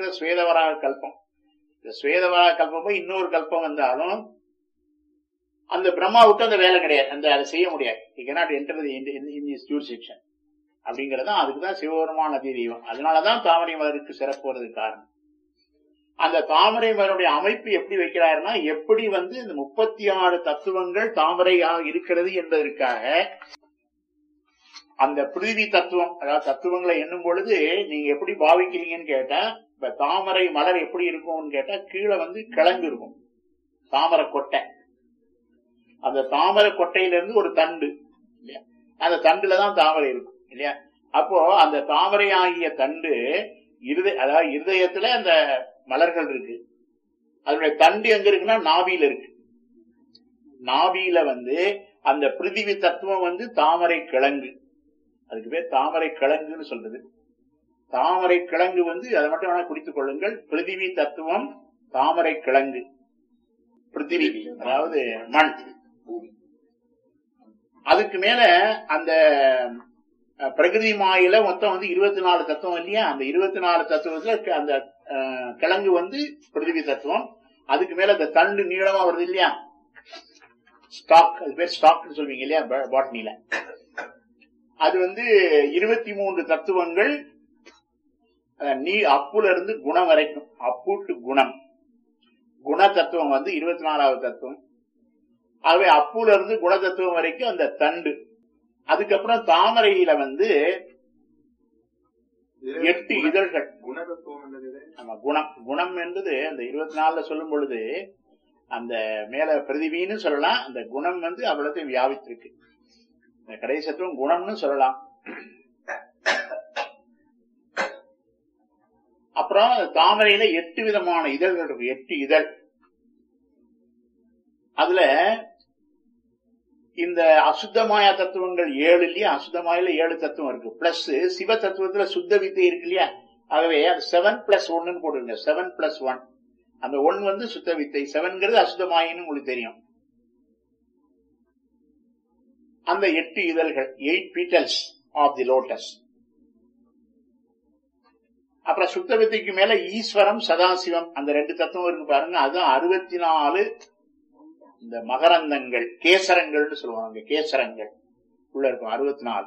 இருக்கிற சுவேதவராக கல்பம் இந்த சுவேதவராக கல்பம் போய் இன்னொரு கல்பம் வந்தாலும் அந்த பிரம்மாவுக்கு அந்த வேலை கிடையாது அந்த அதை செய்ய முடியாது you cannot enter in is jurisdiction அப்படிங்கறது அதுக்கு தான் சிவபெருமான் அதி தெய்வம் அதனாலதான் தாமரை மலருக்கு சிறப்பு வர்றதுக்கு காரணம் அந்த தாமரை மலருடைய அமைப்பு எப்படி வைக்கிறாருன்னா எப்படி வந்து இந்த முப்பத்தி ஆறு தத்துவங்கள் தாமரையாக இருக்கிறது என்பதற்காக அந்த பிரிதி தத்துவம் அதாவது தத்துவங்களை எண்ணும் பொழுது நீங்க எப்படி பாவிக்கிறீங்கன்னு கேட்டா இப்ப தாமரை மலர் எப்படி இருக்கும்னு கேட்டா கீழே வந்து கிழங்கு இருக்கும் தாமரை கொட்டை அந்த தாமரை கொட்டையில இருந்து ஒரு தண்டு இல்லையா அந்த தண்டுல தான் தாமரை இருக்கும் இல்லையா அப்போ அந்த தாமரை ஆகிய தண்டு இருதய அதாவது இருதயத்துல அந்த மலர்கள் இருக்கு அதனுடைய தண்டு எங்க இருக்குன்னா நாபியில இருக்கு நாபியில வந்து அந்த பிருத்திவி தத்துவம் வந்து தாமரை கிழங்கு அதுக்கு பேர் தாமரை கிழங்குன்னு சொல்றது தாமரை கிழங்கு வந்து அதை மட்டும் வேணா குறித்துக் கொள்ளுங்கள் பிருத்திவி தத்துவம் தாமரை கிழங்கு பிருத்திவி அதாவது மண் அதுக்கு மேல அந்த அஹ், பிரகிருதி மாயில மொத்தம் வந்து இருபத்தி நாலு தத்துவம் இல்லையா அந்த இருபத்தி நாலு தத்துவத்துல க- அந்த அஹ், கிழங்கு வந்து பிருத்திவி தத்துவம் அதுக்கு மேல அந்த தண்டு நீளமா வருது இல்லையா ஸ்டாக் அது பேர் ஸ்டாக்னு சொல்வீங்க இல்லையா பாட்னில அது வந்து இருபத்தி மூன்று தத்துவங்கள் அஹ், நீ அப்புல இருந்து குணம் வரைக்கும் அப்பு டு குணம் குண தத்துவம் வந்து இருபத்தி நாலாவது தத்துவம் ஆகவே அப்புல இருந்து குண தத்துவம் வரைக்கும் அந்த தண்டு அதுக்கப்புறம் தாமரையில வந்து எட்டு இதழ்கள் குணதத்துவம் என்னது ஆமா குணம் குணம் என்பது அந்த இருபத்தி நாலுல சொல்லும் பொழுது அந்த மேல பிரதிபின்னு சொல்லலாம் அந்த குணம் வந்து அவ்வளத்தையும் வியாபித்திருக்கு இந்த கடைசி தத்துவம் குணம்னு சொல்லலாம் அப்புறம் தாமரையில எட்டு விதமான இதழ்கள் இருக்கு எட்டு இதழ் அதுல இந்த அசுத்தமாய தத்துவங்கள் ஏழு இல்லையா அசுத்தமாயில ஏழு தத்துவம் இருக்கு பிளஸ் சிவ தத்துவத்துல சுத்த வித்தை இருக்கு இல்லையா ஆகவே அது செவன் பிளஸ் ஒன்னு போடுங்க செவன் பிளஸ் ஒன் அந்த ஒன் வந்து சுத்த வித்தை செவன்கிறது அசுத்தமாயின்னு உங்களுக்கு தெரியும் அந்த எட்டு இதழ்கள் eight petals of the lotus அப்புறம் சுத்த வித்தைக்கு மேல ஈஸ்வரம் சதாசிவம் அந்த ரெண்டு தத்துவம் இருக்கு பாருங்க அதுதான் அறுபத்தி நாலு இந்த மகரந்தங்கள் கேசரங்கள்னு சொல்லுவாங்க கேசரங்கள் உள்ள இருக்கும் அறுபத்தி நாலு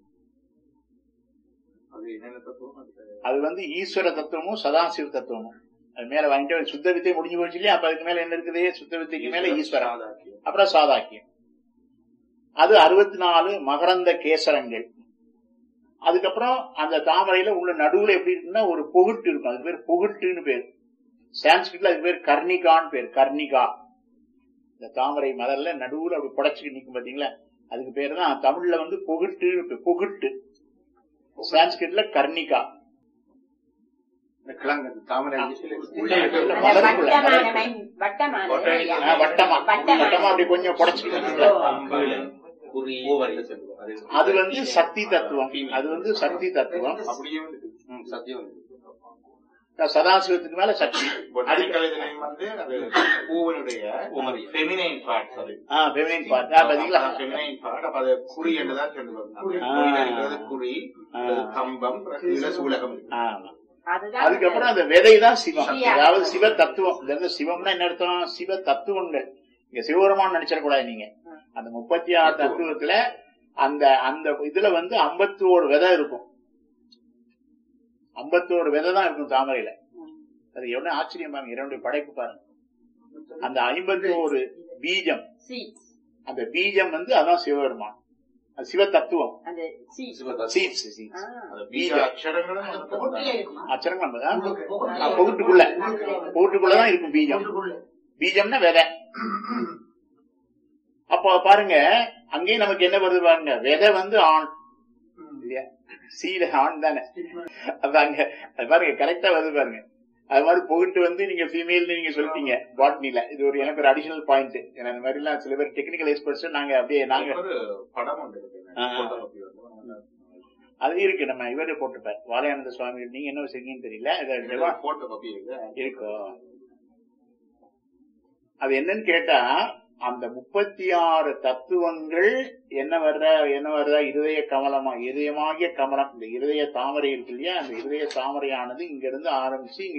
அது என்னென்ன தத்துவம் அது அது வந்து ஈஸ்வர தத்துவமும் சதாசிவ தத்துவமும் அது மேல வாங்கிட்டு சுத்த வித்தை முடிஞ்சு போச்சு இல்லையா அப்ப அதுக்கு மேல என்ன இருக்குது சுத்த வித்தைக்கு மேல ஈஸ்வரம் சாதாக்கியம். அப்புறம் சாதாக்கியம் அது அறுபத்தி நாலு மகரந்த கேசரங்கள் அதுக்கப்புறம் அந்த தாமரையில உள்ள நடுவுல எப்படி இருக்குன்னா ஒரு பொகுட்டு இருக்கும் அதுக்கு பேர் பொகுட்டுன்னு பேர் சான்ஸ்கிரிட்ல அதுக்கு பேர் கர்ணிகான்னு பேர் கர்ணிகா இந்த தாமரை மலர்ல நடுவுல அப்படி புடைச்சுட்டு நிக்கும் பாத்தீங்களா அதுக்கு பேர் தான் தமிழ்ல வந்து பொகுட்டு பொகுட்டு சான்ஸ்கிரிட்ல கர்ணிகா இந்த கிழங்கு அந்த தாமரை உள்ளே உள்ள மலருக்குள்ள வட்டமான வட்டமான ஆ, வட்டமா வட்டமா அப்படி கொஞ்சம் புடைச்சுக்கிட்டு அது வந்து சக்தி தத்துவம் அது வந்து சக்தி தத்துவம் அப்படியே வந்து ம், சத்தியம் வந்து சதாசிவத்துக்கு மேல சக்தி பொட்டானிக்கல் இதுலயும் வந்து அது பூவனுடைய ஃபெமினைன் பார்ட்ஸ் அது ஆ பெமினின் பார்ட் பாத்தீங்களா ஃபெமினைன் பார்ட் அப்ப அது குறி என்றுதான் சொல்லுவாங்க ஆ. குறி குறி ஆ. கம்பம் கீழே சூலகம் இருக்கு. ஆமா அதுதான் அதுக்கப்புறம் அந்த விதை தான் சிவம் சிவம். அதாவது சிவ தத்துவம் இது வந்து சிவம்னா என்ன அர்த்தம் சிவ தத்துவங்கள் இங்க சிவபெருமான் நினைச்சிடக்கூடாது நீங்க அந்த முப்பத்தி ஆறு தத்துவத்துல அந்த அந்த இதுல வந்து ஐம்பத்தி ஓரு விதை இருக்கும் ஐம்பத்தோரு விதை தான் இருக்கும் தாமரையில அது எவ்வளவு ஆச்சரியம் பாருங்க இரண்டுடைய படைப்பு பாருங்க அந்த ஐம்பத்தி ஓரு பீஜம் seeds. அந்த பீஜம் வந்து அதான் சிவபெருமான் அது சிவ தத்துவம் அந்த seeds. சீட்ஸ் சீட்ஸ் ஆ. அந்த பீஜ அக்ஷரங்களும் அந்த தத்துவம். அச்சரங்கள் பொகுட்டுக்குள்ள பொகுட்டுக்குள்ளதான் இருக்கும் பீஜம் பீஜம்னா விதை அப்போ பாருங்க அங்கேயும் நமக்கு என்ன வருது பாருங்க விதை வந்து ஆண் இல்லையா சீல ஆண் தானே அதாங்க அது பாருங்க கரெக்டா வருது பாருங்க அது மாதிரி பொகுட்டு வந்து நீங்க ஃபீமேல் நீங்க சொல்லிட்டீங்க பாட்னில இது ஒரு எனக்கு ஒரு அடிஷனல் பாயிண்ட் ஏன்னா இந்த மாதிரி எல்லாம் சில பேர் டெக்னிக்கல் எக்ஸ்பர்ட்ஸ் நாங்க அப்படியே நாங்க ஒரு படம் ஒன்று இருக்கு ஆ. photography வந்து. அது இருக்கு நம்ம இவரே போட்டுப்பார் வாலயானந்த சுவாமி நீங்க என்ன வச்சிருக்கீங்கன்னு தெரியல இதை டெவா- போட்டோ காப்பி இருக்கு இருக்கும் அது என்னன்னு கேட்டா அந்த முப்பத்தி ஆறு தத்துவங்கள் என்ன வர்ற என்ன வர்ற இருதய கமலமா இதயமாகிய கமலம் இந்த இருதய தாமரை இருக்கு இல்லையா அந்த இருதய தாமரையானது இங்க இருந்து ஆரம்பிச்சு இங்க